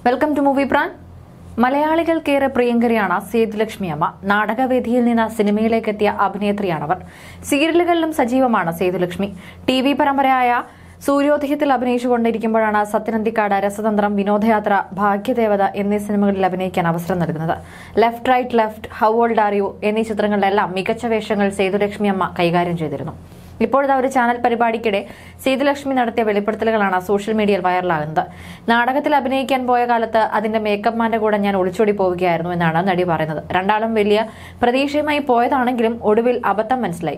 welcome to movie പ്രാൻ മലയാളികൾക്കേറെ പ്രിയങ്കരിയാണ് സേതുലക്ഷ്മി അമ്മ നാടകവേദിയിൽ നിന്ന് സിനിമയിലേക്ക് എത്തിയ അഭിനേത്രിയാണവർ സീരിയലുകളിലും സജീവമാണ് സേതുലക്ഷ്മി ടി വി പരമ്പരയായ സൂര്യോദയത്തിൽ അഭിനയിച്ചുകൊണ്ടിരിക്കുമ്പോഴാണ് സത്യനന്ദിക്കാട് രസതന്ത്രം വിനോദയാത്ര ഭാഗ്യദേവത എന്നീ സിനിമകളിൽ അഭിനയിക്കാൻ അവസരം നൽകുന്നത് left right left how old are you എന്നീ ചിത്രങ്ങളിലെല്ലാം മികച്ച വേഷങ്ങൾ സേതുലക്ഷ്മി അമ്മ കൈകാര്യം ചെയ്തിരുന്നു ഇപ്പോഴത്തെ ഒരു ചാനൽ പരിപാടിക്കിടെ സേതുലക്ഷ്മി നടത്തിയ വെളിപ്പെടുത്തലുകളാണ് സോഷ്യൽ മീഡിയയിൽ വൈറലാകുന്നത് നാടകത്തിൽ അഭിനയിക്കാൻ പോയ കാലത്ത് അതിന്റെ മേക്കപ്പ് മാന്റെ കൂടെ ഞാൻ ഒളിച്ചോടി പോവുകയായിരുന്നു എന്നാണ് നടി പറയുന്നത് രണ്ടാളും വലിയ പ്രതീക്ഷയുമായി പോയതാണെങ്കിലും ഒടുവിൽ അബദ്ധം മനസ്സിലായി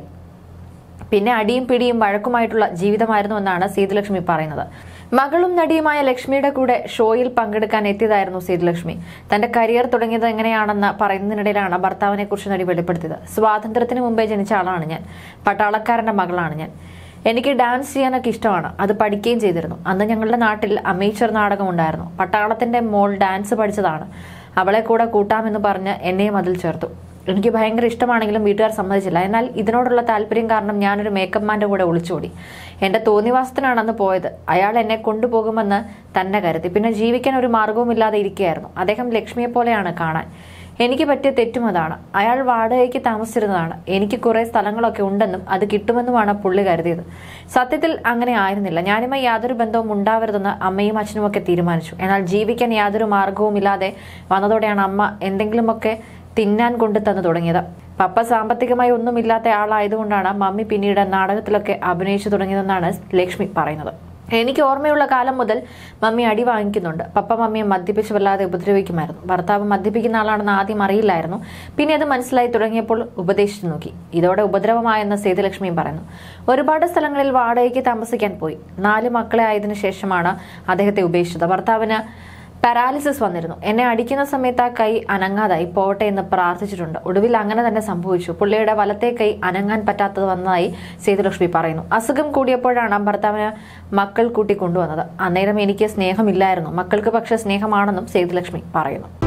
പിന്നെ അടിയും പിടിയും വഴക്കുമായിട്ടുള്ള ജീവിതമായിരുന്നു എന്നാണ് സേതുലക്ഷ്മി പറയുന്നത് മകളും നടിയുമായ ലക്ഷ്മിയുടെ കൂടെ ഷോയിൽ പങ്കെടുക്കാൻ എത്തിയതായിരുന്നു സേതുലക്ഷ്മി തന്റെ കരിയർ തുടങ്ങിയത് എങ്ങനെയാണെന്ന് പറയുന്നതിനിടയിലാണ് ഭർത്താവിനെ കുറിച്ച് നടി വെളിപ്പെടുത്തിയത് സ്വാതന്ത്ര്യത്തിന് മുമ്പേ ജനിച്ച ആളാണ് ഞാൻ പട്ടാളക്കാരന്റെ മകളാണ് ഞാൻ എനിക്ക് ഡാൻസ് ചെയ്യാനൊക്കെ ഇഷ്ടമാണ് അത് പഠിക്കുകയും ചെയ്തിരുന്നു അന്ന് ഞങ്ങളുടെ നാട്ടിൽ അമേച്ചർ നാടകം ഉണ്ടായിരുന്നു പട്ടാളത്തിന്റെ മോൾ ഡാൻസ് പഠിച്ചതാണ് അവളെ കൂടെ കൂട്ടാമെന്ന് പറഞ്ഞ് എന്നെയും അതിൽ ചേർത്തു എനിക്ക് ഭയങ്കര ഇഷ്ടമാണെങ്കിലും വീട്ടുകാർ സമ്മതിച്ചില്ല എന്നാൽ ഇതിനോടുള്ള താല്പര്യം കാരണം ഞാനൊരു മേക്കപ്പ് മാൻ്റെ കൂടെ ഒളിച്ചോടി എൻ്റെ തോന്നിവാസത്തിനാണ് അന്ന് പോയത് അയാൾ എന്നെ കൊണ്ടുപോകുമെന്ന് തന്നെ കരുതി പിന്നെ ജീവിക്കാൻ ഒരു മാർഗവുമില്ലാതെ ഇരിക്കുകയായിരുന്നു അദ്ദേഹം ലക്ഷ്മിയെ പോലെയാണ് കാണാൻ എനിക്ക് പറ്റിയ തെറ്റും അതാണ് അയാൾ വാടകയ്ക്ക് താമസിച്ചിരുന്നതാണ് എനിക്ക് കുറെ സ്ഥലങ്ങളൊക്കെ ഉണ്ടെന്നും അത് കിട്ടുമെന്നുമാണ് പുള്ളി കരുതിയത് സത്യത്തിൽ അങ്ങനെ ആയിരുന്നില്ല ഞാനുമായി യാതൊരു ബന്ധവും ഉണ്ടാവരുതെന്ന് അമ്മയും അച്ഛനും ഒക്കെ തീരുമാനിച്ചു എന്നാൽ ജീവിക്കാൻ യാതൊരു മാർഗവും ഇല്ലാതെ വന്നതോടെയാണ് അമ്മ എന്തെങ്കിലുമൊക്കെ തിന്നാൻ കൊണ്ടു തന്നു തുടങ്ങിയത് പപ്പ സാമ്പത്തികമായി ഒന്നുമില്ലാത്ത ആളായതുകൊണ്ടാണ് മമ്മി പിന്നീട് നാടകത്തിലൊക്കെ അഭിനയിച്ചു തുടങ്ങിയതെന്നാണ് ലക്ഷ്മി പറയുന്നത് എനിക്ക് ഓർമ്മയുള്ള കാലം മുതൽ മമ്മി അടി വാങ്ങിക്കുന്നുണ്ട് പപ്പ മമ്മിയെ മദ്യപിച്ച് വല്ലാതെ ഉപദ്രവിക്കുമായിരുന്നു ഭർത്താവ് മദ്യപിക്കുന്ന ആളാണെന്ന് ആദ്യം അറിയില്ലായിരുന്നു പിന്നെ അത് മനസ്സിലായി തുടങ്ങിയപ്പോൾ ഉപദേശിച്ചു നോക്കി ഇതോടെ ഉപദ്രവമായെന്ന് സേതുലക്ഷ്മിയും പറയുന്നു ഒരുപാട് സ്ഥലങ്ങളിൽ വാടകയ്ക്ക് താമസിക്കാൻ പോയി നാല് മക്കളെ ആയതിനു ശേഷമാണ് അദ്ദേഹത്തെ ഉപേക്ഷിച്ചത് ഭർത്താവിന് പാരാലിസിസ് വന്നിരുന്നു എന്നെ അടിക്കുന്ന സമയത്ത് ആ കൈ അനങ്ങാതായി പോട്ടെ എന്ന് പ്രാർത്ഥിച്ചിട്ടുണ്ട് ഒടുവിൽ അങ്ങനെ തന്നെ സംഭവിച്ചു പുള്ളിയുടെ വലത്തെ കൈ അനങ്ങാൻ പറ്റാത്തത് വന്നതായി സേതുലക്ഷ്മി പറയുന്നു അസുഖം കൂടിയപ്പോഴാണ് ഭർത്താവിന് മക്കൾ കൂട്ടി കൊണ്ടുവന്നത് അന്നേരം എനിക്ക് സ്നേഹമില്ലായിരുന്നു മക്കൾക്ക് പക്ഷേ സ്നേഹമാണെന്നും സേതുലക്ഷ്മി പറയുന്നു